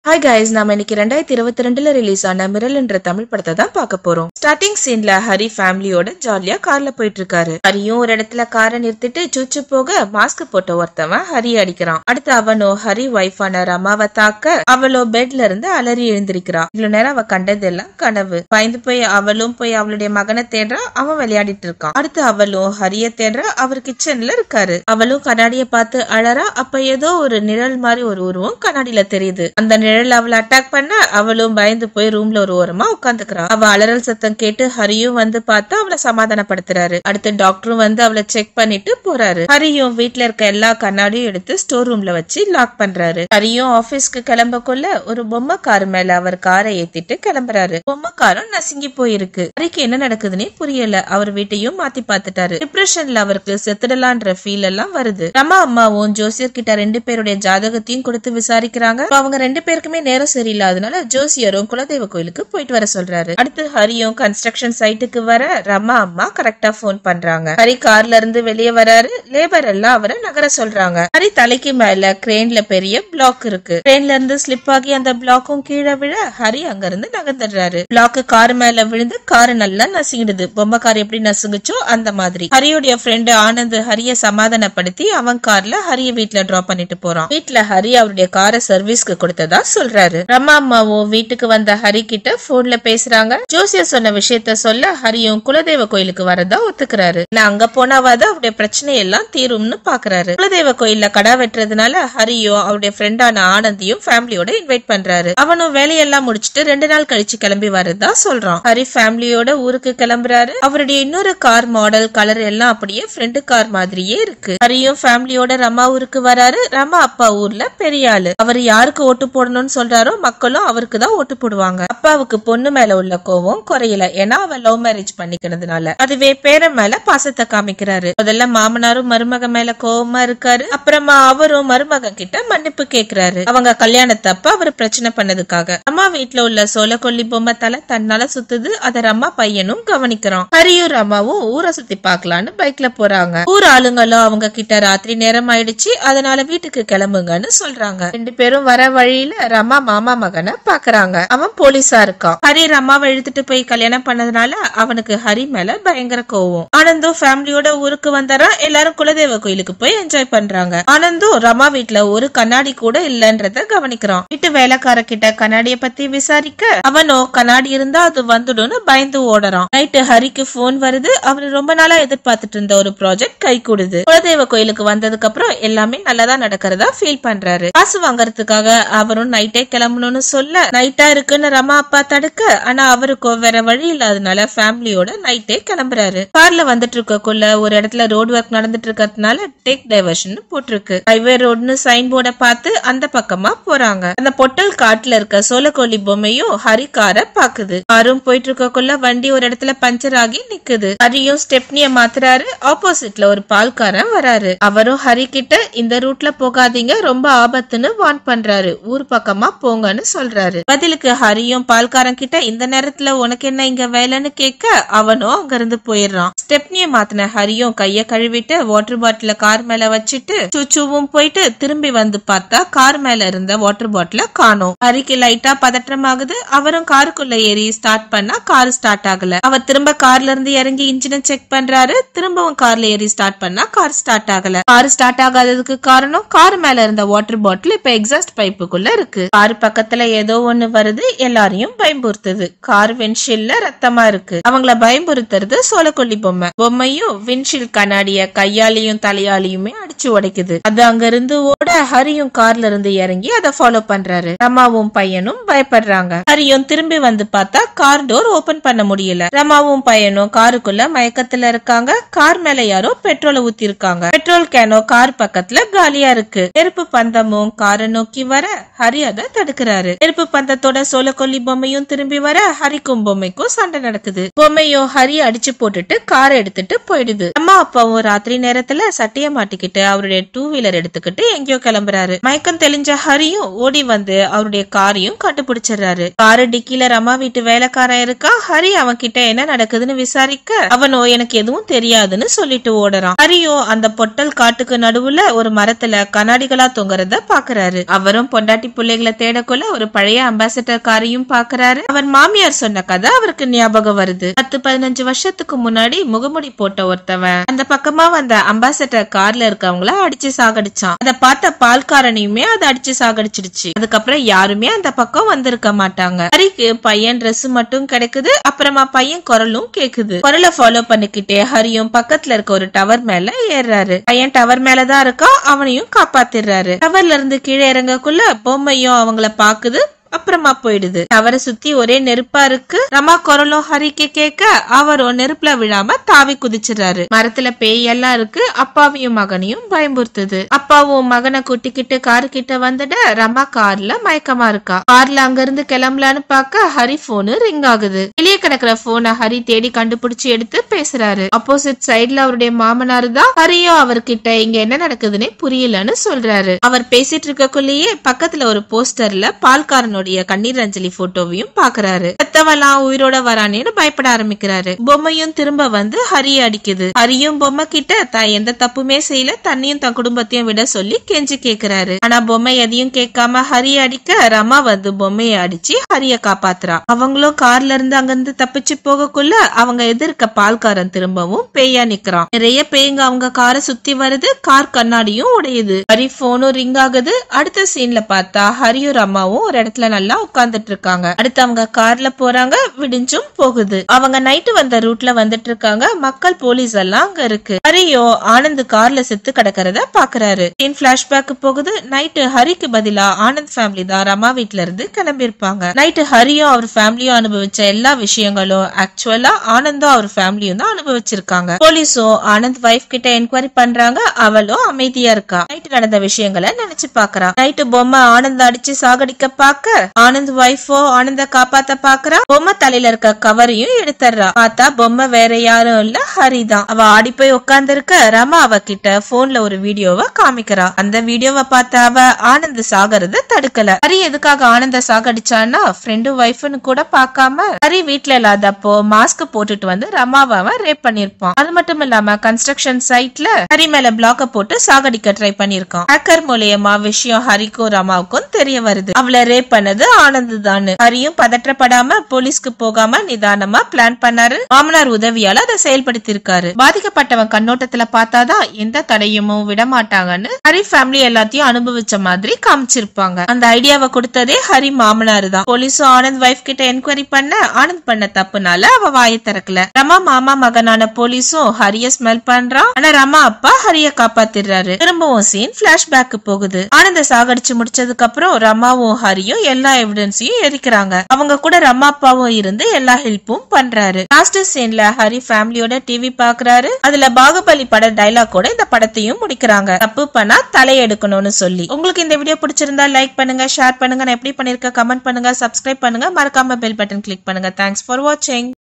hi guys நாம இன்னைக்கு ரெண்டாயிரத்தி இருபத்தி ரெண்டுல ரிலீஸ் ஆன மிரல் என்ற தமிழ் படத்தை தான் பார்க்க போறோம் ஸ்டார்டிங் சீன்ல ஹரி ஃபேமிலியோட ஜாலியா கார்ல போயிட்டு இருக்காரு ஹரியும் ஒரு இடத்துல காரை நிறுத்திட்டு சுச்சு போக மாஸ்க் போட்ட ஒருத்தவன் ஹரி அடிக்கிறான் அடுத்து அவனோ ஹரி ஒய்ஃபான ரமாவை தாக்க அவளோ பெட்ல இருந்து அலறி எழுந்திருக்கிறா இவ்வளவு நேரம் அவ கண்டதெல்லாம் கனவு பயந்து போய் அவளும் போய் அவளுடைய மகனை தேடுறா அவன் விளையாடிட்டு இருக்கான் அடுத்து அவளும் ஹரிய தேடுறா அவர் கிச்சன்ல இருக்காரு அவளும் கண்ணாடிய பார்த்து அழறா அப்ப ஏதோ ஒரு நிழல் மாதிரி ஒரு உருவம் கண்ணாடியில தெரியுது அந்த நிழல் அவளை அட்டாக் பண்ண அவளும் பயந்து போய் ரூம்ல ஒரு ஓரமா உட்காந்துக்கிறா அவ அலறல் சத்தம் கேட்டு ஹரியும் வந்து பார்த்து அவளை சமாதானப்படுத்துறாரு அடுத்து டாக்டரும் வந்து அவளை செக் பண்ணிட்டு போறாரு ஹரியும் வீட்ல இருக்க எல்லா கண்ணாடியும் எடுத்து ஸ்டோர் ரூம்ல வச்சு லாக் பண்றாரு ஹரியும் ஆபீஸ்க்கு கிளம்பக்குள்ள ஒரு பொம்மை கார் மேல அவர் காரை ஏத்திட்டு கிளம்புறாரு பொம்மை காரும் நசுங்கி போயிருக்கு ஹரிக்கு என்ன நடக்குதுன்னே புரியல அவர் வீட்டையும் மாத்தி பார்த்துட்டாரு டிப்ரெஷன்ல அவருக்கு செத்துடலான்ற ஃபீல் எல்லாம் வருது ரமா அம்மாவும் ஜோசியர் கிட்ட ரெண்டு பேருடைய ஜாதகத்தையும் கொடுத்து விசாரிக்கிறாங்க அப்ப அவங்க ரெண்டு பேருக்குமே நேரம் சரியில்லாதனால ஜோசியரும் குலதெய்வ கோயிலுக்கு போயிட்டு வர சொல்றாரு அடுத்து ஹரியும் கன்ஸ்ட்ரக்ஷன் சைட்டுக்கு வர ரமா அம்மா கரெக்டா போன் பண்றாங்க ஹரி கார்ல இருந்து வெளியே வராரு லேபர் எல்லாம் அவரை நகர சொல்றாங்க ஹரி தலைக்கு மேல கிரேன்ல பெரிய பிளாக் இருக்கு கிரேன்ல இருந்து ஸ்லிப் ஆகி அந்த பிளாக்கும் கீழே விழ ஹரி அங்க இருந்து நகர்ந்துடுறாரு பிளாக் கார் மேல விழுந்து கார் நல்லா நசுங்கிடுது பொம்மை கார் எப்படி நசுங்குச்சோ அந்த மாதிரி ஹரியோடைய ஃப்ரெண்டு ஆனந்த் ஹரிய சமாதானப்படுத்தி அவன் கார்ல ஹரிய வீட்ல டிராப் பண்ணிட்டு போறான் வீட்ல ஹரி அவருடைய காரை சர்வீஸ்க்கு கொடுத்ததா சொல்றாரு ரமா அம்மாவும் வீட்டுக்கு வந்த ஹரி கிட்ட போன்ல பேசுறாங்க ஜோசியர் சொன்ன விஷயத்த சொல்ல ஹரியும் குலதெய்வ கோயிலுக்கு வரதா ஒத்துக்கிறாரு நான் அங்க போனாவாத அவருடைய பிரச்சனை எல்லாம் தீரும்னு பாக்குறாரு குலதெய்வ கோயில்ல கடா வெட்டுறதுனால ஹரியும் அவருடைய ஃப்ரெண்டான ஆனந்தியும் ஃபேமிலியோட இன்வைட் பண்றாரு அவனும் வேலையெல்லாம் முடிச்சிட்டு ரெண்டு நாள் கழிச்சு கிளம்பி வரதா சொல்றான் ஹரி ஃபேமிலியோட ஊருக்கு கிளம்புறாரு அவருடைய இன்னொரு கார் மாடல் கலர் எல்லாம் அப்படியே ஃப்ரெண்டு கார் மாதிரியே இருக்கு ஹரியும் ஃபேமிலியோட ரமா ஊருக்கு வராரு ரமா அப்பா ஊர்ல பெரிய ஆளு அவர் யாருக்கு ஓட்டு போடணும்னு சொல்றாரோ மக்களும் அவருக்கு தான் ஓட்டு போடுவாங்க அப்பாவுக்கு பொண்ணு மேல உள்ள கோவம் குறையல ஏன்னா அவ லவ் மேரேஜ் பண்ணிக்கிறதுனால அதுவே பேரன் மேல பாசத்தை காமிக்கிறாரு முதல்ல மாமனாரும் மருமக மேல கோவமா இருக்காரு அப்புறமா அவரும் மருமகன் கிட்ட மன்னிப்பு கேக்குறாரு அவங்க கல்யாணத்தப்ப அவர் பிரச்சனை பண்ணதுக்காக அம்மா வீட்ல உள்ள சோளக்கொல்லி பொம்மை தலை தன்னால சுத்துது அத ரம்மா பையனும் கவனிக்கிறான் ஹரியும் ரமாவும் ஊரை சுத்தி பார்க்கலான்னு பைக்ல போறாங்க ஊர் ஆளுங்களும் அவங்க கிட்ட ராத்திரி நேரம் ஆயிடுச்சு அதனால வீட்டுக்கு கிளம்புங்கன்னு சொல்றாங்க ரெண்டு பேரும் வர வழியில ரமா மாமா மகனை பாக்குறாங்க அவன் போலீஸா இருக்கான் ஹரி ரமாவை இழுத்துட்டு போய் கல்யாணம் பண்ணதுனால அவனுக்கு ஹரி மேல பயங்கர கோவம் ஆனந்தும் ஃபேமிலியோட ஊருக்கு வந்தாரா எல்லாரும் குலதெய்வ கோயிலுக்கு போய் என்ஜாய் பண்றாங்க ஆனந்தும் ரமா வீட்ல ஒரு கண்ணாடி கூட இல்லன்றத கவனிக்கிறான் வீட்டு வேலைக்கார கிட்ட கண்ணாடிய பத்தி விசாரிக்க அவனோ கண்ணாடி இருந்தா அது வந்துடும்னு பயந்து ஓடுறான் நைட்டு ஹரிக்கு போன் வருது அவரு ரொம்ப நாளா எதிர்பார்த்துட்டு இருந்த ஒரு ப்ராஜெக்ட் கை கூடுது குலதெய்வ கோயிலுக்கு வந்ததுக்கு அப்புறம் எல்லாமே நல்லதா நடக்கிறதா ஃபீல் பண்றாரு காசு வாங்குறதுக்காக அவரும் நைட்டே கிளம்பணும்னு சொல்ல நைட்டா இருக்குன்னு ரமா அப்பா தடுக்க ஆனா அவருக்கோ வேற வழி இல்லாதனால ஃபேமிலியோட நைட்டே கிளம்புறாரு கார்ல வந்துட்டு இருக்கக்குள்ள ஒரு இடத்துல ரோடு ஒர்க் நடந்துட்டு இருக்கிறதுனால டேக் டைவர்ஷன் போட்டிருக்கு ஹைவே ரோடுன்னு சைன் போர்டை பார்த்து அந்த பக்கமா போறாங்க அந்த பொட்டல் காட்டுல இருக்க சோளக்கோழி பொம்மையும் ஹரி காரை பாக்குது காரும் போயிட்டு இருக்கக்குள்ள வண்டி ஒரு இடத்துல பஞ்சர் ஆகி நிக்குது ஹரியும் ஸ்டெப்னிய மாத்துறாரு ஆப்போசிட்ல ஒரு பால்காரன் வராரு அவரும் ஹரி கிட்ட இந்த ரூட்ல போகாதீங்க ரொம்ப ஆபத்துன்னு வார்ன் பண்றாரு ஊர் பக்கமா போங்கன்னு சொல்றாரு பதிலுக்கு ஹரியும் பால்காரன் கிட்ட இந்த நேரத்துல உனக்கு என்ன இங்க வேலைன்னு கேட்க அவனும் அங்க இருந்து போயிடுறான் ஸ்டெப்னிய மாத்தின ஹரியும் கைய கழுவிட்டு வாட்டர் பாட்டில கார் மேல வச்சுட்டு சுச்சுவும் போயிட்டு திரும்பி வந்து பார்த்தா கார் மேல இருந்த வாட்டர் பாட்டில காணோம் ஹரிக்கு லைட்டா பதற்றமாகுது அவரும் காருக்குள்ள ஏறி ஸ்டார்ட் பண்ணா கார் ஸ்டார்ட் ஆகல அவர் திரும்ப கார்ல இருந்து இறங்கி இன்ஜினை செக் பண்றாரு திரும்பவும் கார்ல ஏறி ஸ்டார்ட் பண்ணா கார் ஸ்டார்ட் ஆகல கார் ஸ்டார்ட் ஆகாததுக்கு காரணம் கார் மேல இருந்த வாட்டர் பாட்டில் இப்ப எக்ஸாஸ்ட் பைப்புக்குள்ள இருக்கு கார் பக்கத்துல ஏதோ ஒண்ணு வருது எல்லாரையும் பயம்புறுத்துது கார் விண்ஷீல்ல ரத்தமா இருக்கு அவங்கள பயம்புறுத்துறது சோளக்கொல்லி பொம்மை பொம்மையும் விண்ஷீல் கண்ணாடிய கையாலையும் தலையாலையுமே அடிச்சு உடைக்குது அது அங்க இருந்து ஓட ஹரியும் கார்ல இருந்து இறங்கி அதை ஃபாலோ பண்றாரு ரமாவும் பையனும் பயப்படுறாங்க ஹரியும் திரும்பி வந்து பார்த்தா கார் டோர் ஓபன் பண்ண முடியல ரமாவும் பையனும் காருக்குள்ள மயக்கத்துல இருக்காங்க கார் மேல யாரோ பெட்ரோலை ஊத்தி இருக்காங்க பெட்ரோல் கேனோ கார் பக்கத்துல காலியா இருக்கு நெருப்பு பந்தமும் காரை நோக்கி வர ஹரி அதை தடுக்கிறாரு நெருப்பு பந்தத்தோட சோளக்கொல்லி பொம்மையும் திரும்பி வர ஹரிக்கும் பொம்மைக்கும் சண்டை நடக்குது பொம்மையும் ஹரி அடிச்சு போட்டுட்டு காரை எடுத்துட்டு போயிடுது அம்மா அப்பாவும் ராத்திரி நேரத்துல சட்டைய மாட்டிக்கிட்டு அவருடைய டூ வீலர் எடுத்துக்கிட்டு எங்கேயோ கிளம்புறாரு மயக்கம் தெளிஞ்ச ஹரியும் ஓடி வந்து அவருடைய காரையும் கண்டுபிடிச்சிடுறாரு காரு டிக்கில ரமா வீட்டு வேலைக்காரன் இருக்கா ஹரி அவன் கிட்ட என்ன நடக்குதுன்னு விசாரிக்க அவனோ எனக்கு எதுவும் தெரியாதுன்னு சொல்லிட்டு ஓடுறான் ஹரியோ அந்த பொட்டல் காட்டுக்கு நடுவுல ஒரு மரத்துல கண்ணாடிகளா தொங்குறத பாக்குறாரு அவரும் பொண்டாட்டி புள்ளைய வேலைகளை தேடக்குள்ள ஒரு பழைய அம்பாசிடர் காரையும் பாக்குறாரு அவர் மாமியார் சொன்ன கதை அவருக்கு ஞாபகம் வருது பத்து பதினஞ்சு வருஷத்துக்கு முன்னாடி முகமுடி போட்ட ஒருத்தவன் அந்த பக்கமா வந்த அம்பாசிடர் கார்ல இருக்கவங்கள அடிச்சு சாகடிச்சான் அதை பார்த்த பால்காரனையுமே அதை அடிச்சு சாகடிச்சிடுச்சு அதுக்கப்புறம் யாருமே அந்த பக்கம் வந்திருக்க மாட்டாங்க ஹரிக்கு பையன் Dress மட்டும் கிடைக்குது அப்புறமா பையன் குரலும் கேக்குது குரலை ஃபாலோ பண்ணிக்கிட்டே ஹரியும் பக்கத்துல இருக்க ஒரு டவர் மேல ஏறுறாரு பையன் டவர் மேலதான் இருக்கான் அவனையும் காப்பாத்திடுறாரு டவர்ல இருந்து கீழே இறங்கக்குள்ள பொம்மையும் அவங்கள பாக்குது அப்புறமா போயிடுது டவரை சுத்தி ஒரே நெருப்பா இருக்கு ரமா குரலும் ஹரிக்கு கேட்க அவரும் நெருப்புல விழாம தாவி குதிச்சிடுறாரு மரத்துல பேய் எல்லாம் இருக்கு அப்பாவையும் மகனையும் பயமுறுத்துது அப்பாவும் மகனை கூட்டிக்கிட்டு காரு கிட்ட வந்துட ரமா கார்ல மயக்கமா இருக்கா கார்ல அங்க இருந்து கிளம்பலான்னு பார்க்க ஹரி போனு ரிங் ஆகுது வெளியே கிடக்குற போனை ஹரி தேடி கண்டுபிடிச்சு எடுத்து பேசுறாரு அப்போசிட் சைடுல அவருடைய மாமனார் தான் ஹரியும் அவர்கிட்ட இங்க என்ன நடக்குதுன்னே புரியலன்னு சொல்றாரு அவர் பேசிட்டு இருக்கக்குள்ளேயே பக்கத்துல ஒரு போஸ்டர்ல பால்காரனுடைய கண்ணீர் அஞ்சலி போட்டோவையும் பாக்குறாரு செத்தவெல்லாம் உயிரோட வரானேன்னு பயப்பட ஆரம்பிக்கிறாரு பொம்மையும் திரும்ப வந்து ஹரிய அடிக்குது ஹரியும் பொம்மை கிட்ட தான் எந்த தப்புமே செய்யல தன்னையும் தன் குடும்பத்தையும் விட சொல்லி கெஞ்சி கேக்குறாரு ஆனா பொம்மை எதையும் கேட்காம ஹரிய அடிக்க ரமா வந்து பொம்மையை அடிச்சு ஹரிய காப்பாத்துறா அவங்களும் கார்ல இருந்து அங்கிருந்து தப்பிச்சு போகக்குள்ள அவங்க எதிர்க்க பால்காரன் திரும்பவும் பேயா நிக்கிறான் நிறைய பேய்ங்க அவங்க காரை சுத்தி வருது கார் கண்ணாடியும் உடையுது ஹரி போனும் ரிங் ஆகுது அடுத்த சீன்ல பார்த்தா ஹரியும் ரமாவும் ஒரு இடத்துல நல்லா உட்கார்ந்துட்டு இருக்காங்க அடுத்து அவங்க கார்ல போறாங்க விடிஞ்சும் போகுது அவங்க நைட்டு வந்த ரூட்ல வந்துட்டு இருக்காங்க மக்கள் போலீஸ் எல்லாம் அங்க இருக்கு ஹரியோ ஆனந்த் கார்ல செத்து கிடக்கிறத பாக்குறாரு சீன் பிளாஷ்பேக் போகுது நைட்டு ஹரிக்கு பதிலா ஆனந்த் ஃபேமிலி தான் ரமா வீட்ல இருந்து கிளம்பி இருப்பாங்க நைட்டு ஹரியும் அவர் ஃபேமிலியும் அனுபவிச்ச எல்லா விஷயங்களும் ஆக்சுவலா ஆனந்தும் அவர் ஃபேமிலியும் தான் அனுபவிச்சிருக்காங்க போலீஸும் ஆனந்த் வைஃப் கிட்ட என்கொயரி பண்றாங்க அவளும் அமைதியா இருக்கா நைட்டு நடந்த விஷயங்களை நினைச்சு பாக்குறா நைட்டு பொம்மை ஆனந்த் அடிச்சு சாகடிக்க பாக்க ஆனந்த் வைஃபோ ஆனந்த காப்பாத்த பாக்குறா பொம்மை தலையில இருக்க கவரையும் எடுத்துறா பார்த்தா பொம்மை வேற யாரும் இல்ல ஹரிதான் அவ ஆடி போய் உட்கார்ந்திருக்க ரமா அவ கிட்ட போன்ல ஒரு வீடியோவை காமிக்கிறா அந்த வீடியோவை பார்த்த அவ ஆனந்த் சாகறத தடுக்கல ஹரி எதுக்காக ஆனந்த சாகடிச்சான்னா ஃப்ரெண்டு ஒய்ஃப்னு கூட பார்க்காம ஹரி வீட்ல இல்லாதப்போ மாஸ்க் போட்டுட்டு வந்து ரமாவை அவன் ரேப் பண்ணிருப்பான் அது மட்டும் இல்லாம கன்ஸ்ட்ரக்ஷன் சைட்ல ஹரி மேல பிளாக்க போட்டு சாகடிக்க ட்ரை பண்ணிருக்கான் ஹேக்கர் மூலியமா விஷயம் ஹரிக்கும் ரமாவுக்கும் தெரிய வருது அவளை ரேப் பண்ணது ஆனந்த் தான் ஹரியும் பதற்றப்படாம போலீஸ்க்கு போகாம நிதானமா பிளான் பண்ணாரு மாமனார் உதவியால அதை செயல்படுத்தி இருக்காரு பாதிக்கப்பட்டவன் கண்ணோட்டத்துல பார்த்தாதான் எந்த தடையுமும் விட மாட்டாங்கன்னு ஹரி ஃபேமிலி எல்லாத்தையும் அனுபவிச்ச மாதிரி காமிச்சிருப்பாங்க அந்த ஐடியாவை கொடுத்ததே ஹரி மாமனார் தான் போலீஸும் ஆனந்த் வைஃப் கிட்ட என்கொயரி பண்ண ஆனந்த் பண்ண தப்புனால அவ வாயை திறக்கல ரமா மாமா மகனான போலீஸும் ஹரிய ஸ்மெல் பண்றான் ஆனா ரமா அப்பா ஹரிய காப்பாத்திடுறாரு திரும்பவும் சீன் பிளாஷ்பேக் போகுது ஆனந்த சாகடிச்சு முடிச்சதுக்கு அப்புறம் ரமாவும் ஹரியும் எல்லா எவிடன்ஸையும் எரிக்கிறாங்க அவங்க கூட ரமா அப்பாவும் இருந்து எல்லா ஹெல்ப்பும் பண்றாரு லாஸ்ட் சீன்ல ஹரி ஃபேமிலியோட டிவி பாக்குறாரு அதுல பாகுபலி பட டைலாக்கோட இந்த படத்தையும் முடிக்கிறாங்க தப்பு பண்ணா தலையெடுக்கணும்னு சொல்லி உங்களுக்கு இந்த வீடியோ பிடிச்சிருந்தா லைக் பண்ணுங்க ஷேர் பண்ணுங்க நான் எப்படி பண்ணிருக்க கமெண்ட் பண்ணுங்க சப்ஸ்கிரைப் பண்ணுங்க மறக்காம பெல் பட்டன் கிளிக் பண்ணுங்க தேங்க்ஸ் ஃபார் வாட்சிங்